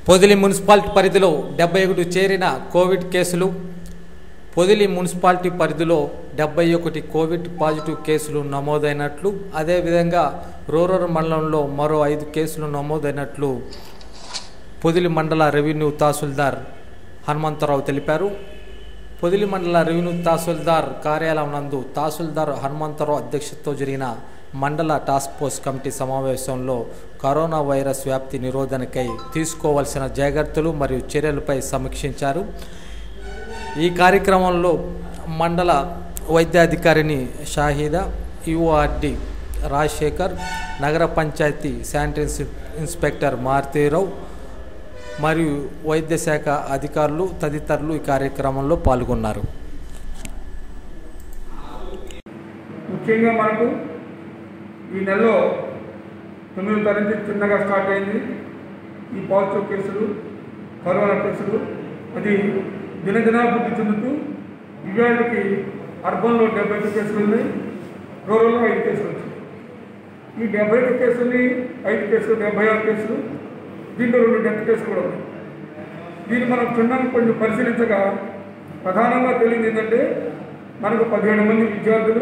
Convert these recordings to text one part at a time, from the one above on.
Podili municipality పరిధిలో డెబ్బై ఒకటి చేరిన కోవిడ్ కేసులు పొదిలి మున్సిపాలిటీ పరిధిలో డెబ్బై ఒకటి కోవిడ్ పాజిటివ్ కేసులు నమోదైనట్లు అదేవిధంగా రూరల్ మండలంలో మరో ఐదు కేసులు నమోదైనట్లు పొదిలి మండల రెవెన్యూ తహసీల్దార్ హనుమంతరావు తెలిపారు పొదిలి మండల రెవెన్యూ తహసీల్దార్ కార్యాలయం నందు తహసీల్దార్ హనుమంతరావు అధ్యక్షతతో జరిగిన మండల టాస్క్ ఫోర్స్ కమిటీ సమావేశంలో కరోనా వైరస్ వ్యాప్తి నిరోధనకై తీసుకోవాల్సిన జాగ్రత్తలు మరియు చర్యలపై సమీక్షించారు ఈ కార్యక్రమంలో మండల వైద్యాధికారిని షాహీదా యుఆర్డి రాజశేఖర్ నగర పంచాయతీ శానిటరీ ఇన్స్పెక్టర్ మారుతీరావు మరియు వైద్య శాఖ అధికారులు తదితరులు ఈ కార్యక్రమంలో పాల్గొన్నారు ముఖ్యంగా మనకు ఈ నెలలో తొమ్మిదో తారీఖు చిన్నగా స్టార్ట్ అయింది ఈ పాజిటివ్ కేసులు కరోనా కేసులు అది దినదినాభివృద్ధి చెందుతూ ఇవాళకి అర్బన్లో డెబ్బై ఐదు కేసులు ఉన్నాయి రూరల్లో ఐదు కేసులు వచ్చాయి ఈ డెబ్బై ఐదు కేసుల్ని ఐదు కేసులు డెబ్బై ఆరు కేసులు దీంట్లో రెండు డెత్ కేసులు కూడా ఉన్నాయి దీన్ని మనం క్షుణ్ణంగా కొంచెం పరిశీలించగా ప్రధానంగా తెలియదు ఏంటంటే మనకు పదిహేడు మంది విద్యార్థులు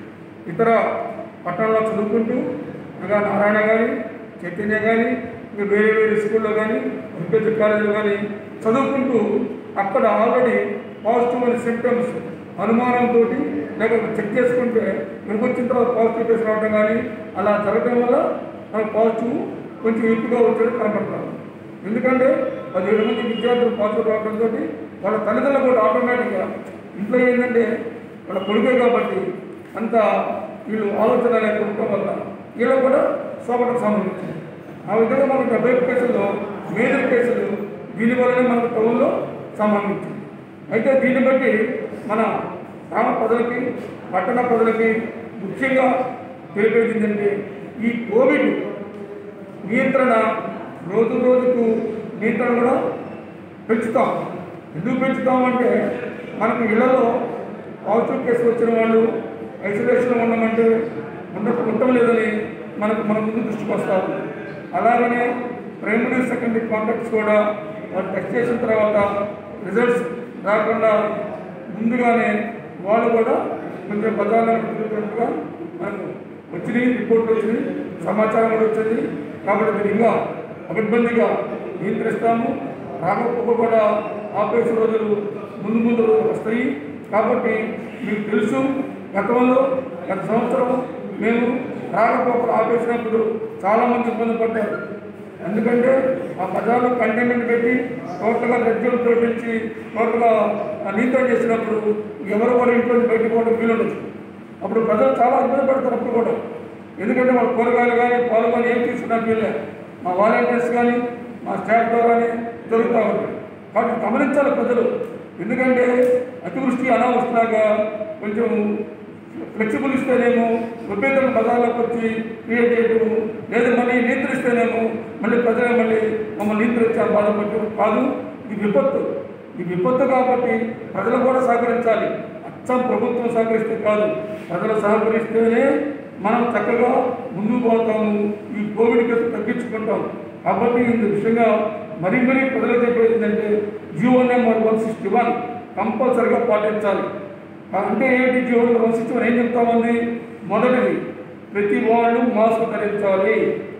ఇతర పట్టణంలో చదువుకుంటూ అనగా నారాయణ కానీ చైతన్య కానీ ఇంకా వేరే వేరే స్కూల్లో కానీ ఎంపీజీ కాలేజీలో కానీ చదువుకుంటూ అక్కడ ఆల్రెడీ పాజిటివ్ అనే సిమ్టమ్స్ అనుమానంతో లేక చెక్ చేసుకుంటే ఇక్కడికి వచ్చిన తర్వాత పాజిటివ్ కేసు రావడం కానీ అలా జరగడం వల్ల మనకు పాజిటివ్ కొంచెం ఎక్కువగా వచ్చేది కనపడతారు ఎందుకంటే పదిహేడు మంది విద్యార్థులు పాజిటివ్ రావడంతో వాళ్ళ తల్లిదండ్రులు కూడా ఆటోమేటిక్గా ఇంట్లో ఏంటంటే వాళ్ళ కొడుకే కాబట్టి అంత వీళ్ళు ఆలోచన అనేది ఉండటం వల్ల వీళ్ళు కూడా సోపటం సంబంధించింది ఆ విధంగా మనకు డెబ్బై కేసుల్లో మేజర్ కేసులు దీని వల్లనే మనకు టౌన్లో సంబంధించింది అయితే దీన్ని బట్టి మన గ్రామ ప్రజలకి పట్టణ ప్రజలకి ముఖ్యంగా తెలిపేది ఏంటంటే ఈ కోవిడ్ నియంత్రణ రోజు రోజుకు నియంత్రణ కూడా పెంచుతాం ఎందుకు పెంచుతాం అంటే మనకు ఇళ్లలో పాజిటివ్ కేసు వచ్చిన వాళ్ళు ఐసోలేషన్లో ఉండమంటే ఉండ ఉండటం లేదని మనకు మన ముందు దృష్టికి వస్తారు అలాగనే ప్రైమరీ సెకండరీ కాంటాక్ట్స్ కూడా వాళ్ళు టెస్ట్ చేసిన తర్వాత రిజల్ట్స్ రాకుండా ముందుగానే వాళ్ళు కూడా కొంచెం బజార్లో తిరుగుతున్నట్టుగా మనకు వచ్చినాయి రిపోర్ట్లు వచ్చినాయి సమాచారం కూడా వచ్చింది కాబట్టి దీన్ని ఇంకా అభిబ్బందిగా నియంత్రిస్తాము రాకపోక కూడా ఆపేసే రోజులు ముందు ముందు రోజులు వస్తాయి కాబట్టి మీకు తెలుసు గతంలో గత సంవత్సరం మేము రాకపోకలు ఆపేసినప్పుడు చాలామంది ఇబ్బంది పడ్డారు ఎందుకంటే ఆ బజార్లో కంటైన్మెంట్ పెట్టి టోటల్గా రెడ్యూల్ తోటించి టోటల్గా నియంత్రణ చేసినప్పుడు ఎవరు కూడా ఇంట్లో నుంచి బయటకు పోవడం వీలుండొచ్చు అప్పుడు ప్రజలు చాలా ఇబ్బంది పడతారు అప్పుడు కూడా ఎందుకంటే వాళ్ళ కూరగాయలు కానీ పాలు కానీ ఏం తీసుకున్నా వీళ్ళే మా వాలంటీర్స్ కానీ మా స్టాఫ్ ద్వారానే జరుగుతూ ఉంటాయి కాబట్టి గమనించాలి ప్రజలు ఎందుకంటే అతివృష్టి అనావృష్టిలాగా కొంచెం ఫ్లెక్సిబుల్ ఇస్తేనేమో విభేదం బజార్లోకి వచ్చి క్రియేట్ చేయటము లేదా మళ్ళీ నియంత్రిస్తేనేమో మళ్ళీ ప్రజలు మళ్ళీ మమ్మల్ని నియంత్రించాలి బాధపడటం కాదు ఇది విపత్తు ఈ విపత్తు కాబట్టి ప్రజలు కూడా సహకరించాలి అచ్చం ప్రభుత్వం సహకరిస్తే కాదు ప్రజలు సహకరిస్తేనే మనం చక్కగా ముందుకు పోతాము ఈ కోవిడ్ కేసు తగ్గించుకుంటాం కాబట్టి ఈ విషయంగా మరీ మరీ ప్రజలు చెప్పేది ఏంటంటే GO number one sixty one కంపల్సరిగా పాటించాలి అంటే ఏంటి GO number one sixty one ఏం చెప్తామంది మొదటిది ప్రతి వాళ్ళు మాస్క్ ధరించాలి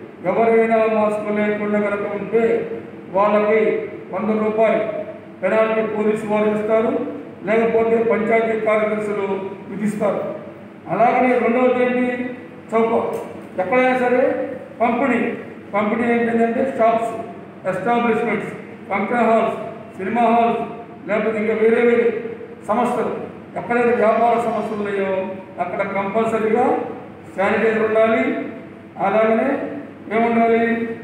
ఎవరైనా మాస్క్ లేకుండా కనుక ఉంటే వాళ్ళకి వంద రూపాయలు పెనాల్టీ పోలీసు వారు ఇస్తారు లేకపోతే పంచాయతీ కార్యదర్శులు విధిస్తారు అలాగనే రెండవది ఏంటి చౌక ఎక్కడైనా సరే పంపిణీ పంపిణీ ఏంటంటే shops establishments function halls cinema halls లేకపోతే ఇంకా వేరే వేరే సంస్థలు ఎక్కడైతే వ్యాపార సంస్థలు ఉన్నాయో అక్కడ కంపల్సరీగా శానిటైజర్ ఉండాలి అలాగనే ఏముండాలి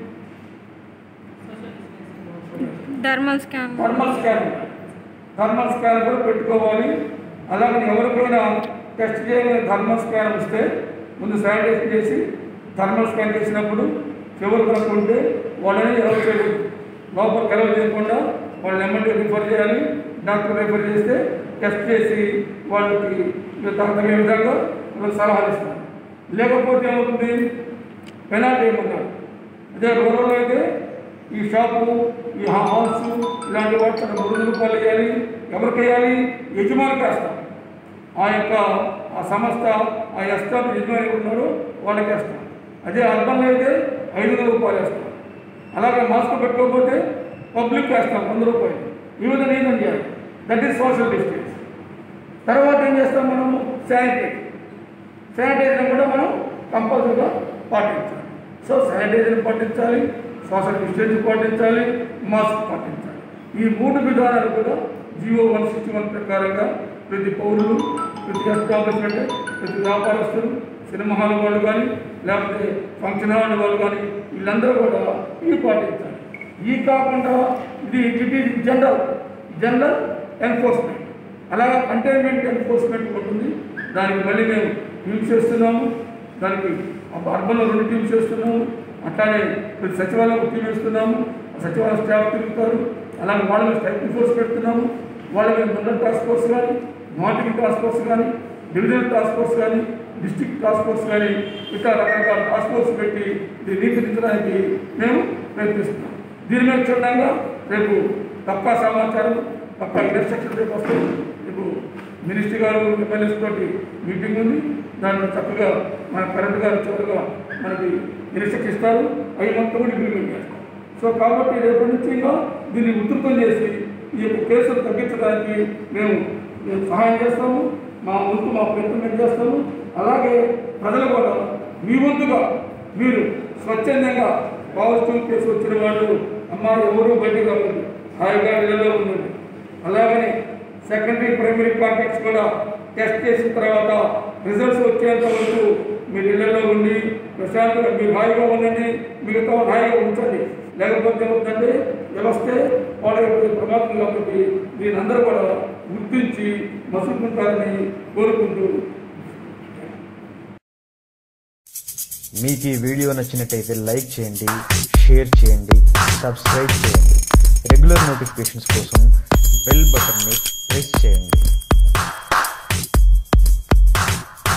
thermal scan thermal scan thermal scan కూడా పెట్టుకోవాలి అలాగే ఎవరికైనా టెస్ట్ చేయని థర్మల్ స్కాన్ వస్తే ముందు శానిటైజేషన్ చేసి థర్మల్ స్కాన్ చేసినప్పుడు ఫీవర్ కనుక ఉంటే వాళ్ళని ఎవరు చేయలేదు లోపలికి ఎలవ్ చేయకుండా వాళ్ళని ఎమ్మెల్యే రిఫర్ చేయాలి డాక్టర్ రిఫర్ చేస్తే టెస్ట్ చేసి వాళ్ళకి తగిన విధంగా వాళ్ళకి సలహాలు ఇస్తారు లేకపోతే ఏమవుతుంది పెనాల్టీ ఏమన్నారు అదే రూరల్లో అయితే ఈ షాపు ఈ హౌస్ ఇలాంటి వాటికి మూడు వందల రూపాయలు వేయాలి ఎవరికి వేయాలి యజమానికి వేస్తాం ఆ యొక్క ఆ సంస్థ ఆ ఎస్టాప్ యజమాని ఉన్నారు వాళ్ళకి వేస్తాం అదే అర్బన్లో అయితే ఐదు వందల రూపాయలు వేస్తాం అలాగే మాస్క్ పెట్టుకోకపోతే పబ్లిక్ వేస్తాం వంద రూపాయలు ఈ విధంగా ఏం చేయాలి దట్ ఈస్ సోషల్ డిస్టెన్స్ తర్వాత ఏం చేస్తాం మనము శానిటైజ్ శానిటైజర్ కూడా మనం కంపల్సరీగా పాటించాలి సో శానిటైజర్ పాటించాలి సోషల్ డిస్టెన్స్ పాటించాలి మాస్క్ పాటించాలి ఈ మూడు విధానాలు కూడా జియో వన్ సిక్స్టీ వన్ ప్రకారంగా ప్రతి పౌరులు ప్రతి ఎస్టాబ్లిష్మెంట్ ప్రతి వ్యాపారస్తులు సినిమా హాల్ వాళ్ళు కానీ లేకపోతే ఫంక్షన్ హాల్ వాళ్ళు కానీ వీళ్ళందరూ కూడా ఇవి పాటించాలి ఈ కాకుండా ఇది it is general general enforcement అలాగే కంటైన్మెంట్ ఎన్ఫోర్స్మెంట్ ఉంటుంది దానికి మళ్ళీ మేము టీమ్స్ చేస్తున్నాము దానికి అర్బన్లో రెండు టీమ్స్ చేస్తున్నాము అట్లానే ప్రతి సచివాలయం ఒక టీం వేస్తున్నాము ఆ సచివాలయం స్టాఫ్ తిరుగుతారు అలాగే వాళ్ళ మీద స్ట్రైకింగ్ ఫోర్స్ పెడుతున్నాము వాళ్ళ మీద మండల్ టాస్క్ ఫోర్స్ కానీ మార్కెటింగ్ టాస్క్ ఫోర్స్ కానీ డివిజనల్ టాస్క్ ఫోర్స్ కానీ డిస్ట్రిక్ట్ టాస్క్ ఫోర్స్ కానీ ఇతర రకరకాల టాస్క్ ఫోర్స్ పెట్టి దీన్ని నియంత్రించడానికి మేము ప్రయత్నిస్తున్నాం దీని మీద క్షుణ్ణంగా రేపు పక్కా సమాచారం పక్కా ఇన్స్ట్రక్షన్ రేపు వస్తుంది రేపు మినిస్టర్ గారు ఎమ్మెల్యేస్ తోటి మీటింగ్ ఉంది దాంట్లో చక్కగా మన కరెంట్ గారు చివరిగా మనకి ఇన్స్ట్రక్షన్ ఇస్తారు అవి మొత్తం కూడా ఇంప్లిమెంట్ చేస్తాం సో కాబట్టి రేపటి నుంచి ఇంకా దీన్ని ఉధృతం చేసి ఈ యొక్క కేసులు తగ్గించడానికి మేము మేము సహాయం చేస్తాము మా వంతు మా ప్రయత్నం మేము చేస్తాము అలాగే ప్రజలు కూడా మీ వంతుగా మీరు స్వచ్ఛందంగా పాజిటివ్ కేసు వచ్చిన వాళ్ళు అమ్మ ఎవరు బయటకు రావద్దు హాయిగా ఇళ్ళలో ఉండండి అలాగనే సెకండరీ ప్రైమరీ కాంటాక్ట్స్ కూడా టెస్ట్ చేసిన తర్వాత రిజల్ట్స్ వచ్చేంత వరకు మీరు ఇళ్లలో ఉండి ప్రశాంతంగా మీరు హాయిగా ఉండండి మిగతా వాళ్ళు హాయిగా ఉంచండి లేకపోతే ఏమవుతుందంటే వ్యవస్థే పాడైపోయే ప్రమాదం కాబట్టి దీనందరూ కూడా గుర్తించి మసుకుంటారని కోరుకుంటూ మీకు ఈ వీడియో నచ్చినట్టయితే లైక్ చేయండి షేర్ చేయండి సబ్స్క్రైబ్ చేయండి రెగ్యులర్ నోటిఫికేషన్స్ కోసం బెల్ బటన్ని ప్రెస్ చేయండి